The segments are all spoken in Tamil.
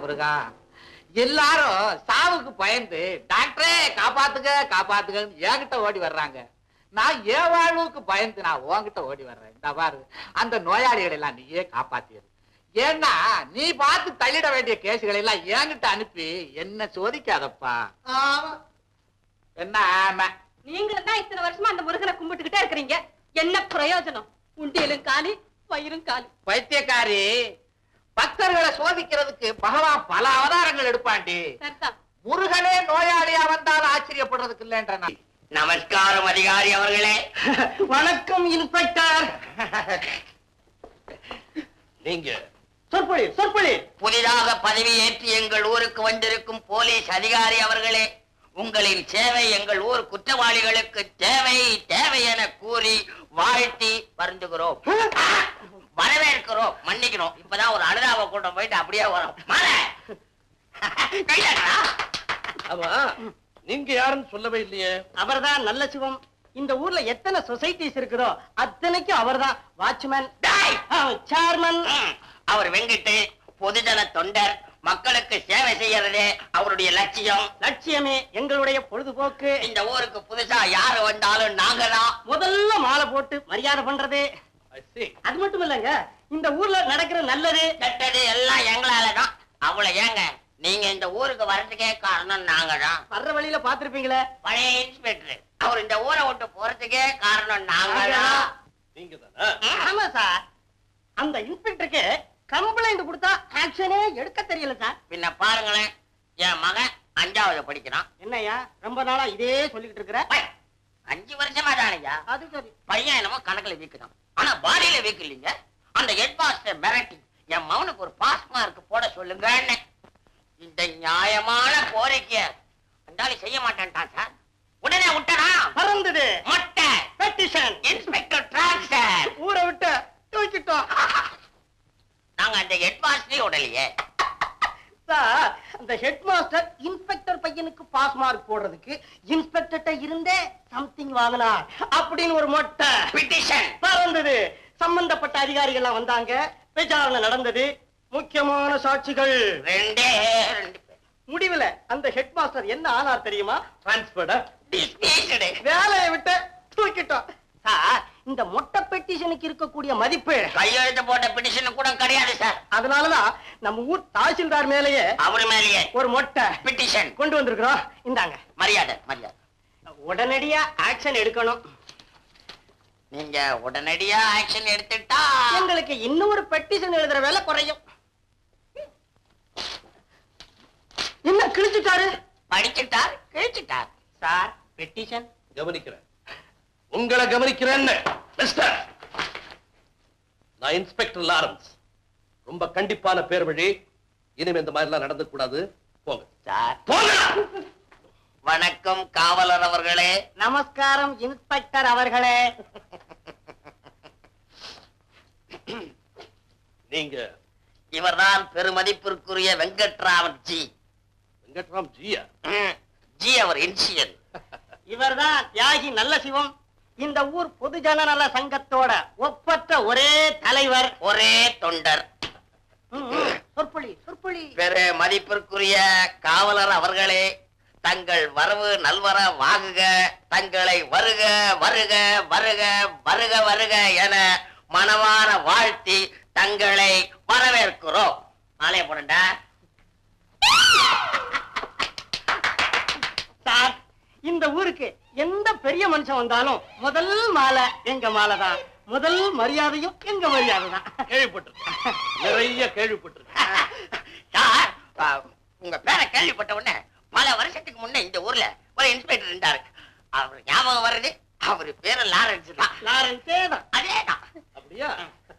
முருகா எல்லாரும் சாவுக்கு பயந்து டாக்டரே காப்பாத்துங்க காப்பாத்துங்கன்னு என்கிட்ட ஓடி வர்றாங்க நான் என் வாழ்வுக்கு பயந்து நான் உன்கிட்ட ஓடி வர்றேன் இந்த பாரு அந்த நோயாளிகளை எல்லாம் நீயே காப்பாத்தியது ஏன்னா நீ பார்த்து தள்ளிட வேண்டிய கேசுகளை எல்லாம் என்கிட்ட அனுப்பி என்ன சோதிக்காதப்பா என்ன ஆமா நீங்களும் தான் இத்தனை வருஷமா அந்த முருகனை கும்பிட்டுக்கிட்டே இருக்கிறீங்க என்ன பிரயோஜனம் உண்டியலும் காலி வயிறும் காலி பைத்தியக்காரி பக்தர்களை சோதிக்கிறதுக்கு பகவான் பல அவதாரங்கள் எடுப்பாண்டி சரிதான் முருகனே நோயாளியா வந்தாலும் ஆச்சரியப்படுறதுக்கு இல்லைன்ற நான். நமஸ்காரம் அதிகாரி அவர்களே வணக்கம் இன்ஸ்பெக்டர் நீங்க சொற்பொழி சொற்பொழி புதிதாக பதவி ஏற்றி எங்கள் ஊருக்கு வந்திருக்கும் போலீஸ் அதிகாரி அவர்களே உங்களின் சேவை எங்கள் ஊர் குற்றவாளிகளுக்கு தேவை தேவை என கூறி வாழ்த்தி வருந்துகிறோம் வரவேற்கிறோம் மன்னிக்கிறோம் இப்பதான் ஒரு அனுதாப கூட்டம் போயிட்டு அப்படியே வரோம் மாற கையாடுறா ஆமா நீங்க யாருன்னு சொல்லவே இல்லையே அவர்தான் நல்ல சிவம் இந்த ஊர்ல எத்தனை சொசைட்டிஸ் இருக்குதோ அத்தனைக்கும் அவர்தான் வாட்ச்மேன் டேய்! சேர்மன் ம், அவர் வெங்கிட்டு பொதுஜன தொண்டர் மக்களுக்கு சேவை செய்யறதே அவருடைய லட்சியம் லட்சியமே எங்களுடைய பொழுதுபோக்கு இந்த ஊருக்கு புதுசா யாரு வந்தாலும் நாங்க தான் முதல்ல மாலை போட்டு மரியாதை பண்றது I see. அது மட்டும் இல்லங்க இந்த ஊர்ல நடக்கிற நல்லது கெட்டது எல்லாம் எங்களால தான் அவளை ஏங்க நீங்க இந்த ஊருக்கு வர்றதுக்கே காரணம் நாங்க தான் வர்ற வழியில பாத்திருப்பீங்களே பழைய இன்ஸ்பெக்டர் அவர் இந்த ஊரை விட்டு போறதுக்கே காரணம் நாங்க தான் நீங்க தானா ஆமா சார் அந்த இன்ஸ்பெக்டருக்கு கம்ப்ளைண்ட் கொடுத்தா ஆக்ஷனே எடுக்க தெரியல சார் பின்ன பாருங்களேன் என் மகன் அஞ்சாவது படிக்கிறான் என்னய்யா ரொம்ப நாளா இதே சொல்லிக்கிட்டு இருக்கிற பை, அஞ்சு வருஷமா தானையா அது சரி பையன் என்னமோ கணக்குல வீக்குதான் ஆனா பாடியில வீக்கு இல்லைங்க அந்த ஹெட் மாஸ்டர் மிரட்டி என் மகனுக்கு ஒரு பாஸ் மார்க் போட சொல்லுங்கன்னு இந்த நியாயமான கோரிக்கைய அந்தாளி செய்ய மாட்டேன்ட்டான் சார் உடனே விட்டனா பறந்தது மொட்டை பெட்டிஷன் இன்ஸ்பெக்டர் டிரான்ஸ்பர் ஊரை விட்டு தூக்கிட்டோம் நாங்க அந்த ஹெட் மாஸ்டரே விடலையே சார் அந்த ஹெட் மாஸ்டர் இன்ஸ்பெக்டர் பையனுக்கு பாஸ் மார்க் போடுறதுக்கு இன்ஸ்பெக்டர்ட்ட இருந்தே சம்திங் வாங்கினார் அப்படின்னு ஒரு மொட்டை பிட்டிஷன் பறந்தது சம்பந்தப்பட்ட அதிகாரிகள் எல்லாம் வந்தாங்க விசாரணை நடந்தது முக்கியமான சாட்சிகள் ரெண்டே ரெண்டு பேர் முடிவுல அந்த ஹெட் மாஸ்டர் என்ன ஆனார் தெரியுமா டிரான்ஸ்பர்டா டிஸ்மிஸ்டு வேலையை விட்டு தூக்கிட்டோம் சார் இந்த மொட்டை பெட்டிஷனுக்கு இருக்கக்கூடிய மதிப்பு கையெழுத்து போட்ட பிட்டிஷன் கூட கிடையாது சார் அதனாலதான் நம்ம ஊர் தாசில்தார் மேலேயே அவர் மேலேயே ஒரு மொட்டை பிட்டிஷன் கொண்டு வந்திருக்கிறோம் இந்தாங்க மரியாதை மரியாதை உடனடியா ஆக்ஷன் எடுக்கணும் நீங்க உடனடியா ஆக்ஷன் எடுத்துட்டா எங்களுக்கு இன்னொரு பெட்டிஷன் எழுதுற வேலை குறையும் என்ன கிழிச்சுட்டாரு படிச்சுட்டார் கிழிச்சுட்டார் சார் பெட்டிஷன் கவனிக்கிறேன் உங்களை கவனிக்கிறேன்னு மிஸ்டர் நான் இன்ஸ்பெக்டர் லாரன்ஸ் ரொம்ப கண்டிப்பான பேர் வழி இனிமே இந்த மாதிரி எல்லாம் நடந்து கூடாது போங்க சார் போங்க வணக்கம் காவலர் அவர்களே நமஸ்காரம் இன்ஸ்பெக்டர் அவர்களே நீங்க இவர்தான் பெருமதிப்பிற்குரிய வெங்கட்ராமன் ஜி வெங்கட்ராம் ஜியா ம், ஜி அவர் இன்சியல் இவர்தான் தியாகி நல்ல சிவம் இந்த ஊர் பொதுஜன நல சங்கத்தோட ஒப்பற்ற ஒரே தலைவர் ஒரே தொண்டர் ம், ம், சொற்பொழி சொற்பொழி பெரு மதிப்பிற்குரிய காவலர் அவர்களே தங்கள் வரவு நல்வர வாகுக தங்களை வருக வருக வருக வருக வருக என மனவார வாழ்த்தி தங்களை வரவேற்கிறோம் மாலைய போடண்டா சார் இந்த ஊருக்கு எந்த பெரிய மனுஷன் வந்தாலும் முதல் மாலை எங்க மாலை தான் முதல் மரியாதையும் எங்க மரியாதை தான் கேள்விப்பட்டிருக்கேன் நிறைய கேள்விப்பட்டிருக்கேன் சார் ஆ, உங்க பேரை கேள்விப்பட்ட உடனே பல வருஷத்துக்கு முன்ன இந்த ஊர்ல ஒரு இன்ஸ்பெக்டர் இருந்தாரு அவர் ஞாபகம் வருது அவரு பேரு லாரன்ஸ் தான் லாரன்ஸே தான் அதேதான் அப்படியா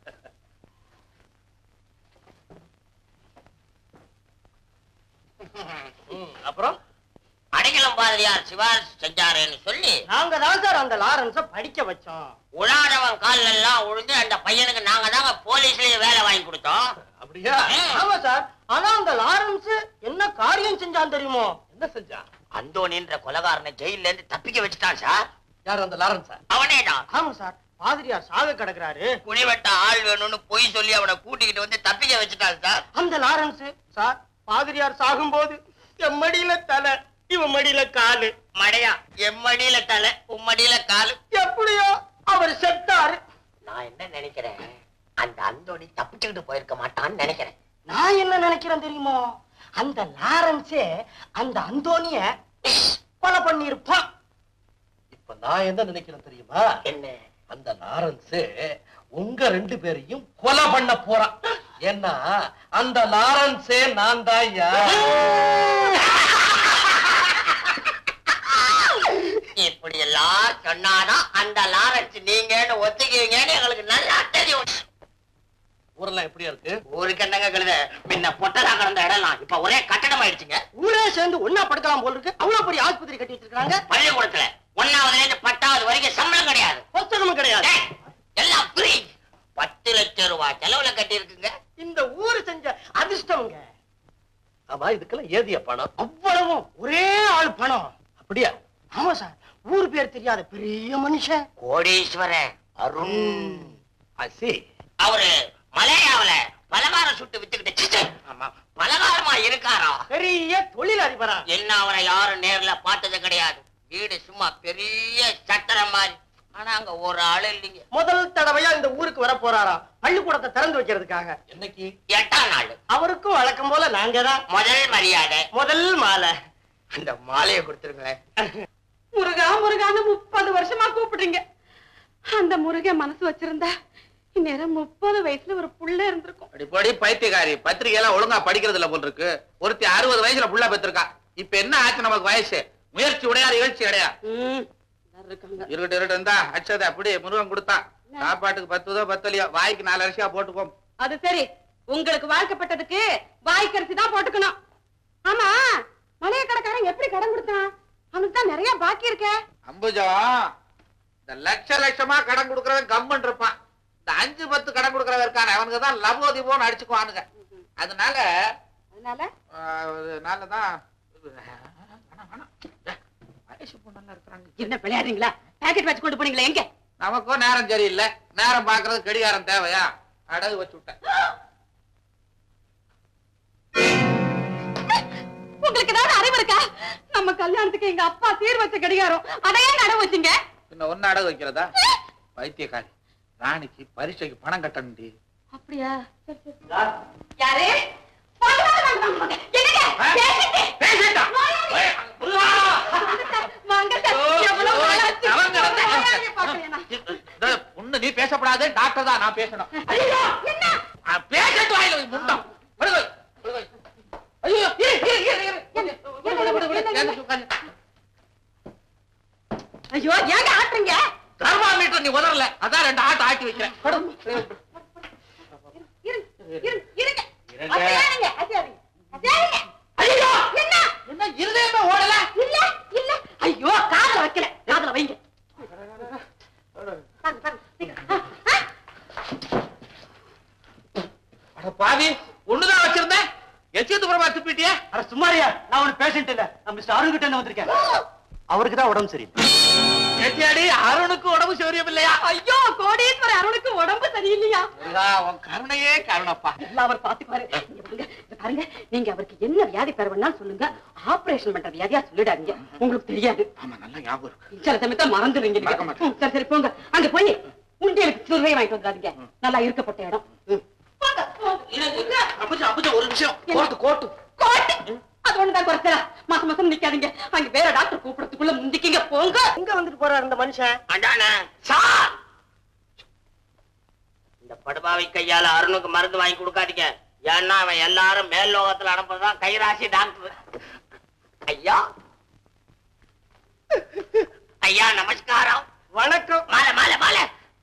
ம், அப்புறம் அடைக்கலம் பாரதியார் சிவாஸ் செஞ்சாருன்னு சொல்லி நாங்க தான் சார் அந்த லாரன்ஸ படிக்க வச்சோம் உழாதவன் கால்ல எல்லாம் உழுந்து அந்த பையனுக்கு நாங்க தாங்க போலீஸ்லயே வேலை வாங்கி கொடுத்தோம் அப்படியா ஆமா சார் ஆனா அந்த லாரன்ஸ் என்ன காரியம் செஞ்சான் தெரியுமோ என்ன செஞ்சான் அந்தோனின்ற கொலகாரனை ஜெயில இருந்து தப்பிக்க வச்சுட்டான் சார் யார் அந்த லாரன்ஸா அவனே தான் ஆமா சார் பாதிரியார் சாக கிடக்குறாரு குழிவெட்ட ஆள் வேணும்னு பொய் சொல்லி அவனை கூட்டிக்கிட்டு வந்து தப்பிக்க வச்சுட்டான் சார் அந்த லாரன்ஸ் சார் பாதிரியார் சாகும்போது என் மடியில தலை இவன் மடியில காலு மடையா எம்மடியில தலை உம்மடியில காலு எப்படியோ அவர் செத்தாரு நான் என்ன நினைக்கிறேன் அந்த அந்தோணி தப்பிச்சுக்கிட்டு போயிருக்க மாட்டான்னு நினைக்கிறேன் நான் என்ன நினைக்கிறேன் தெரியுமோ அந்த லாரன்ஸே அந்த அந்தோனிய கொலை பண்ணிருப்பான் இப்ப நான் என்ன நினைக்கிறேன் தெரியுமா என்ன அந்த லாரன்ஸ் உங்க ரெண்டு பேரையும் கொலை பண்ண போறான் ஏன்னா அந்த லாரன்ஸே நான் தான் இப்படி எல்லாம் சொன்னாதான் அந்த லாரன்ஸ் நீங்கன்னு ஒத்துக்குவீங்கன்னு எங்களுக்கு நல்லா தெரியும் ஊரெல்லாம் எப்படியா இருக்கு ஊருக்கு என்னங்க கழுத முன்ன பொட்டலா கிடந்த இடம்லாம் இப்ப ஒரே கட்டடம் ஆயிடுச்சுங்க ஊரே சேர்ந்து ஒன்னா படுக்கலாம் போல இருக்கு அவ்வளவு பெரிய ஆஸ்பத்திரி கட்டி வச்சிருக்காங்க பள்ளிக்கூடத்துல ஒன்னாவதுல இருந்து பத்தாவது வரைக்கும் சம்பளம் கிடையாது புத்தகமும் கிடையாது டேய், எல்லாம் ஃப்ரீ பத்து லட்சம் ரூபாய் செலவுல கட்டி இருக்குங்க இந்த ஊரு செஞ்ச அதிர்ஷ்டம்ங்க ஆமா இதுக்கெல்லாம் ஏதிய பணம் அவ்வளவும் ஒரே ஆள் பணம் அப்படியா ஆமா சார் ஊர் பேர் தெரியாத பெரிய மனுஷன் கோடீஸ்வரன் அருண் அசி அவரு மலையாவுல பலகாரம் சுட்டு வித்துக்கிட்டு சிச்சை, ஆமா பலகாரமா இருக்காரா பெரிய தொழில் அதிபரா என்ன அவரை யாரும் நேர்ல பார்த்தது கிடையாது வீடு சும்மா பெரிய சட்டரம் மாதிரி ஆனா அங்க ஒரு ஆளு இல்லைங்க முதல் தடவையா இந்த ஊருக்கு வர போறாரா பள்ளிக்கூடத்தை திறந்து வைக்கிறதுக்காக என்னைக்கு எட்டாம் நாள் அவருக்கும் வழக்கம் போல நாங்க தான் முதல் மரியாதை முதல் மாலை அந்த மாலையை கொடுத்துருங்களேன் முருகா முருகான்னு முப்பது வருஷமா கூப்பிடுறீங்க அந்த முருகன் மனசு வச்சிருந்தா இந்நேரம் முப்பது வயசுல ஒரு புள்ள இருந்திருக்கும் அடிப்படி பைத்தியக்காரி பத்திரிகை எல்லாம் ஒழுங்கா படிக்கிறது இல்ல போல் இருக்கு ஒருத்தி அறுபது வயசுல புள்ள பெற்றிருக்கா இப்ப என்ன ஆச்சு நமக்கு வயசு முயற்சி உடையா இகழ்ச்சி கிடையா ம், நல்லா இருக்காங்க இருக்கட்டும் இருக்கட்டும் இருந்தா அச்சதை அப்படியே முருகன் கொடுத்தான் சாப்பாட்டுக்கு பத்துதோ பத்தலையோ வாய்க்கு நாலு அரிசியா போட்டுப்போம் அது சரி உங்களுக்கு வாழ்க்கப்பட்டதுக்கு வாய்க்கரிசி தான் போட்டுக்கணும் ஆமா மலைய கடைக்காரன் எப்படி கடன் கொடுத்தான் அவனுக்கு தான் நிறைய பாக்கி இருக்கே அம்புஜம் இந்த லட்ச லட்சமா கடன் கொடுக்கறவன் கம்மன் இருப்பான் இந்த அஞ்சு பத்து கடன் கொடுக்கறவன் இருக்கான அவனுக்கு தான் லபோ திபோன்னு அடிச்சுக்குவானுங்க அதனால அதனால ஆஹ், அதனாலதான் வேணாம், வேணாம். ஏ, வயசு பொண்ணெல்லாம் இருக்கிறாங்க என்ன விளையாடுறீங்களா பாக்கெட் வச்சு கொண்டு போனீங்களா எங்க நமக்கும் நேரம் சரியில்லை நேரம் பாக்குறது கடிகாரம் தேவையா அடகு வச்சு விட்டேன் உங்களுக்கு ஏதாவது அறிவு இருக்கா நம்ம கல்யாணத்துக்கு எங்க அப்பா சீர் வச்ச கடிகாரம் அதையே நட வச்சுங்க பின்ன ஒன்னு அடகு வைக்கிறதா பைத்தியக்காரி ராணிக்கு பரீட்சைக்கு பணம் கட்டணும்டி அப்படியா சரி சரி யாரு வாங்க, வாங்க, வாங்க, வாங்க. என்னங்க? பேசிட்டு. பேசிட்டா? வாங்க சார். ஓ, எவ்வளவு ஓ, நாளாச்சு? அவங்க வந்து- நோயாளியை பார்க்கலையா? இந்த பொண்ணு நீ பேசப்படாது டாக்டர் தான் நான் பேசணும் ஐயோ, என்ன? ஆ, பேசட்டு வாயில முண்டம் விடுங்க, விடுங்க. ஐயோ இரு, இரு, இரு, இரு. விடு, விடு, விடு, விடு. எழுந்திருச்சு உட்காரு. ஐயோ ஏங்க ஆட்டுறீங்க தெர்மாமீட்டர் நீ உதறல அதான் ரெண்டு ஆட்டு ஆட்டி வைக்கிறேன் படு. இருங்க, இருங்க, இருங்க. இருங்க. அசையாதீங்க, அசையாதீங்க, அசையாதீங்க. ஐயோ என்ன? என்ன இருதயமே ஓடல இல்ல, இல்ல. ஐயோ, காதுல வைக்கல. காதுல வைங்க. வாங்க, வாங்க, சீக்கிரம். ஆ, ஆ. அட பாவி ஒண்ணுதான் வச்சிருந்தேன் எச்சத்துப்புறமா துப்பிட்டியா அட சும்மாரியா நான் ஒண்ணு பேஷண்ட் இல்ல நான் மிஸ்டர் அருண் கிட்ட இருந்து வந்திருக்கேன் அவருக்கு தான் உடம்பு சரியில்லை எட்டியாடி அருணுக்கு உடம்பு சௌரியம் இல்லையா ஐயோ கோடீஸ்வர அருணுக்கு உடம்பு சரியில்லையா முருகா, உன் கருணையே கருணப்பா எல்லாம் அவர் பாத்துக்குவாரு இங்க பாருங்க, இங்க பாருங்க நீங்க அவருக்கு என்ன வியாதி பெற வேணாலும் சொல்லுங்க ஆபரேஷன் பண்ற வியாதியா சொல்லிடாதீங்க உங்களுக்கு தெரியாது ஆமா நல்லா ஞாபகம் இருக்கு சில சமயத்தை மறந்துடுவீங்க நீங்க. மறக்க மாட்டேன். ம், சரி சரி போங்க அங்க போய் உண்டியலுக்கு சுருவை வாங்கிட்டு வந்துடாதீங்க நல்லா இருக்கப்பட்ட இடம் ம். போங்க, போங்க. அப்பச்சா அப்பச்சா ஒரு நிமிஷம் என்ன? கோட்டு கோட்டு கோட்டை. அது ஒண்ணுதான் குறைச்சலா மாசம் மாசம் நிக்காதீங்க அங்க வேற டாக்டர் கூப்பிடறதுக்குள்ள முந்திக்கிங்க போங்க எங்க வந்துட்டு போறாரு இந்த மனுஷன் அண்டானே சார் இந்த படுபாவை கையால அருணுக்கு மருந்து வாங்கி கொடுக்காதீங்க ஏன்னா அவன் எல்லாரும் மேல் லோகத்துல அனுப்புறதுதான் கைராசி டாக்டர் ஐயா ஐயா நமஸ்காரம் வணக்கம் மாலை மாலை மாலை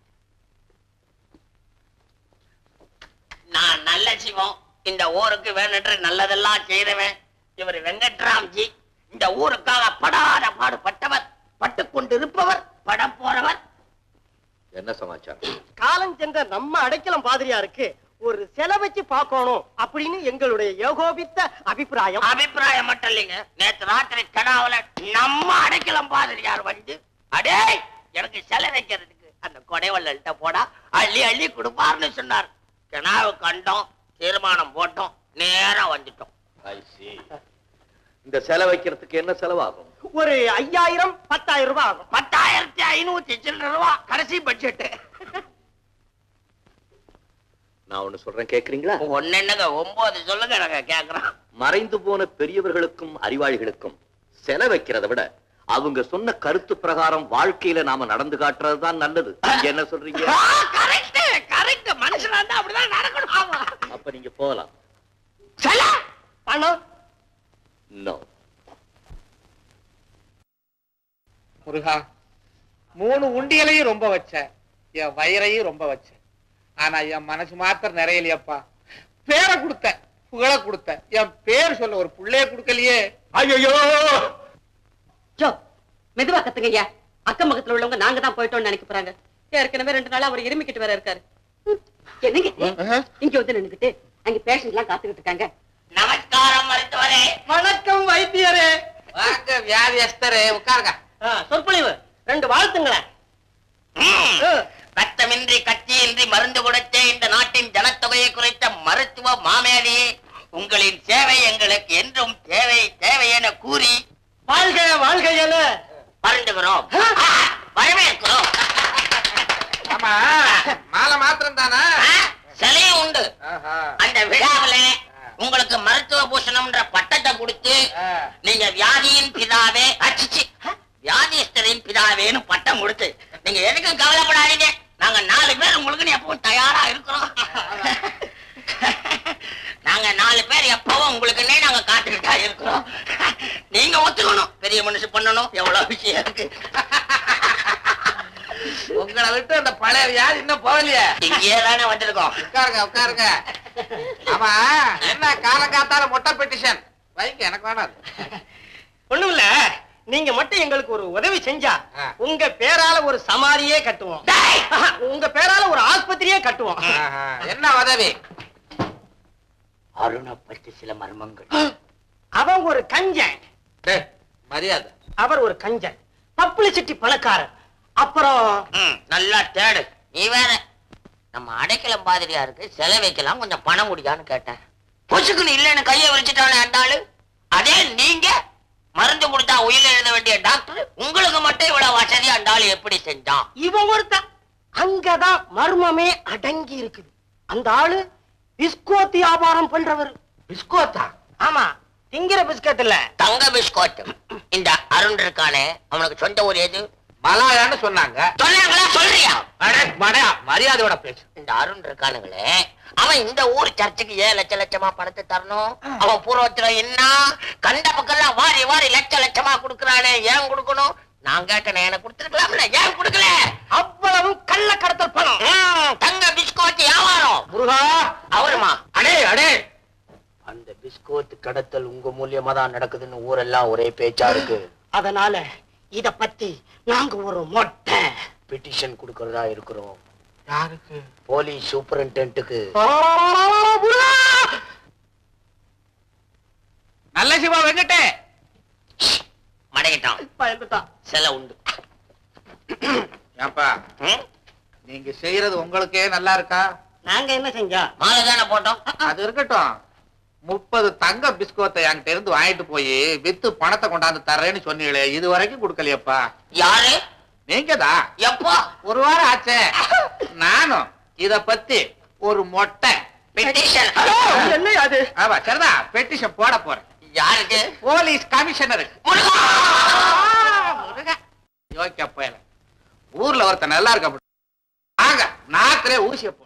நான் நல்ல சிவம் இந்த ஊருக்கு வேணுன்ற நல்லதெல்லாம் செய்தவன் இவர் வெங்கட்ராம்ஜி இந்த ஊருக்காக படாத பாடுபட்டவர் பட்டுக் கொண்டிருப்பவர் படம் போறவர் என்ன சமாச்சாரம் காலம் சென்ற நம்ம அடைக்கலம் பாதிரியாருக்கு ஒரு செலை வச்சு பார்க்கணும் அப்படின்னு எங்களுடைய ஏகோபித்த அபிப்பிராயம் அபிப்பிராயம் மட்டும் இல்லைங்க நேத்து ராத்திரி கனாவுல நம்ம அடைக்கலம் பாதிரியார் வந்து அடே எனக்கு சிலை வைக்கிறதுக்கு அந்த கொடைவள்ளல்கிட்ட போடா அள்ளி அள்ளி கொடுப்பாருன்னு சொன்னார் கனாவு கண்டோம் தீர்மானம் போட்டோம் நேரா வந்துட்டோம் I see. இந்த செலவு வைக்கிறதுக்கு என்ன செலவாகும் ஒரு ஐயாயிரம் பத்தாயிரம் ரூபாய் ஆகும் பத்தாயிரத்தி ஐநூத்தி சில்லற ரூபா கடைசி பட்ஜெட் நான் ஒண்ணு சொல்றேன் கேக்குறீங்களா ஒன்னு என்னங்க ஒன்பது சொல்லுங்க நாங்க கேக்குறோம் மறைந்து போன பெரியவர்களுக்கும் அறிவாளிகளுக்கும் செலவு வைக்கிறதை விட அவங்க சொன்ன கருத்து பிரகாரம் வாழ்க்கையில நாம நடந்து காட்டுறது தான் நல்லது நீங்க என்ன சொல்றீங்க கரெக்ட் கரெக்ட் மனுஷனா இருந்தா அப்படிதான் நடக்கணும் ஆமா அப்ப நீங்க போகலாம் செல பணம் நோ முருகா மூணு உண்டியலையும் ரொம்ப வச்ச என் வயிறையும் ரொம்ப வச்ச ஆனா என் மனசு மாத்திரம் நிறையலையப்பா பேரை கொடுத்த புகழ கொடுத்த என் பேர் சொல்ல ஒரு புள்ளைய கொடுக்கலையே ஐயோ ஜோ மெதுவா கத்துங்க ஐயா அக்கம் பக்கத்துல உள்ளவங்க நாங்க தான் போயிட்டோம்னு நினைக்க போறாங்க ஏற்கனவே ரெண்டு நாளா அவர் இருமிக்கிட்டு வேற இருக்காரு ம், என்னங்க இது? இங்க வந்து நின்னுக்கிட்டு அங்க பேஷண்ட் எல்லாம் காத்துக்கிட்டு இருக்காங்க நமஸ்காரம் மருத்துவரே வணக்கம் வைத்தியரே வாங்க வியாதியஸ்தரே உட்காருங்க ஆ, சொற்பொழிவு ரெண்டு வாழ்த்துங்களேன் ம். ரத்தமின்றி கத்தியின்றி மருந்து கொடுத்த இந்த நாட்டின் ஜனத்தொகையை குறைத்த மருத்துவ மாமேலியே உங்களின் சேவை எங்களுக்கு என்றும் தேவை தேவை என கூறி வாழ்க வாழ்க என வருந்துகிறோம் ஆ, வரவேற்கிறோம் ஆமா மாலை மாத்திரம் தானா ஆ, சிலையும் உண்டு அந்த விழாவில உங்களுக்கு மருத்துவ பூஷணம்ன்ற பட்டத்தை கொடுத்து நீங்க வியாதியின் பிதாவே அச்சிச்சி வியாதிஸ்தரின் பிதாவேன்னு பட்டம் கொடுத்து நீங்க எதுக்கும் கவலைப்படாதீங்க நாங்க நாலு பேர் உங்களுக்கு எப்பவும் தயாரா இருக்கிறோம் நாங்க நாலு பேர் எப்பவும் உங்களுக்குன்னே நாங்க காத்துக்கிட்டா இருக்கிறோம் நீங்க ஒத்துக்கணும் பெரிய மனுஷன் பண்ணணும் எவ்வளவு விஷயம் இருக்கு உங்களை விட்டு அந்த பழைய வியாதி இன்னும் போகலையே இங்கேயே தானே வந்திருக்கோம் உட்காருங்க உட்காருங்க ஆமா என்ன காலங்காத்தால மொட்டை பெட்டிஷன் வைங்க எனக்கு வேணாம் அது. ஒண்ணும் இல்ல நீங்க மட்டும் எங்களுக்கு ஒரு உதவி செஞ்சா ஆ. உங்க பேரால ஒரு சமாதியே கட்டுவோம் டேய்! ஆஹா, உங்க பேரால ஒரு ஆஸ்பத்திரியே கட்டுவோம் ஆஹா, என்ன உதவி அருணை பற்றி சில மர்மங்கள் அவன் ஒரு கஞ்சன் டேய், மரியாதை அவர் ஒரு கஞ்சன் பப்ளிசிட்டி பணக்காரன் அப்புறம் ம், நல்லா தேடு நீ வேற நம்ம அடைக்கலம் பாதிரியா இருக்கு செலை வைக்கலாம் கொஞ்சம் பணம் குடிக்கான்னு கேட்டேன் பொசுக்குன்னு இல்லைன்னு கையை விரிச்சிட்டானே அந்த ஆளு அதே நீங்க மருந்து கொடுத்தா உயிர் எழுத வேண்டிய டாக்டர் உங்களுக்கு மட்டும் இவ்வளவு வசதி அந்த ஆளு எப்படி செஞ்சான் இவன் ஒருத்தன் அங்கதான் மர்மமே அடங்கி இருக்குது அந்த ஆளு பிஸ்கோத் வியாபாரம் பண்றவர் பிஸ்கோத்தா ஆமா திங்கிற பிஸ்கட் இல்ல தங்க பிஸ்கோட் இந்த அருண் இருக்கானே அவனுக்கு சொந்த ஊர் எது மலாயான்னு சொன்னாங்க சொன்னாங்களா சொல்றியா அடே, மடையா மரியாதையோட பேசு இந்த அருண் இருக்கானுங்களே அவன் இந்த ஊர் சர்ச்சுக்கு ஏன் லட்ச லட்சமா பணத்தை தரணும் அவன் பூர்வத்துல என்ன கண்ட பக்கம்லாம் வாரி வாரி லட்ச லட்சமா குடுக்கறானே ஏன் கொடுக்கணும் நான் கேட்டேன் எனக்கு கொடுத்துருக்கலாம்ல ஏன் கொடுக்கல அவ்வளவு கள்ள கடத்தல் பணம் ம், தங்க பிஸ்கோத் வியாபாரம் முருகா அவருமா அடே அடே அந்த பிஸ்கோத் கடத்தல் உங்க மூலியமா தான் நடக்குதுன்னு ஊரெல்லாம் ஒரே பேச்சா இருக்கு அதனால இத பத்தி நாங்க ஒரு மொட்டை பெட்டிஷன் கொடுக்கறதா இருக்கிறோம் யாருக்கு போலீஸ் சூப்பரிண்டென்ட்டுக்கு நல்ல சிவா வெங்கட்டே மடங்கிட்டான் பயந்துட்டான் செல உண்டு ஏப்பா ம்? நீங்க செய்யறது உங்களுக்கே நல்லா இருக்கா நாங்க என்ன செஞ்சோம் மாலை தானே போட்டோம் அது இருக்கட்டும் முப்பது தங்க பிஸ்கோத்தை என்கிட்ட இருந்து வாங்கிட்டு போய் வித்து பணத்தை கொண்டாந்து தர்றேன்னு சொன்னீங்களே இது வரைக்கும் கொடுக்கலையப்பா யாரு நீங்கதான் எப்போ ஒரு வாரம் ஆச்சே நானும் இத பத்தி ஒரு மொட்டை பெட்டிஷன் என்ன அது ஆமா சரிதான் பெட்டிஷன் போட போறேன் யாருக்கு போலீஸ் கமிஷனருக்கு முருகா யோக்கிய போயல ஊர்ல ஒருத்தன் நல்லா இருக்க வாங்க நாக்கிலே ஊசிய போ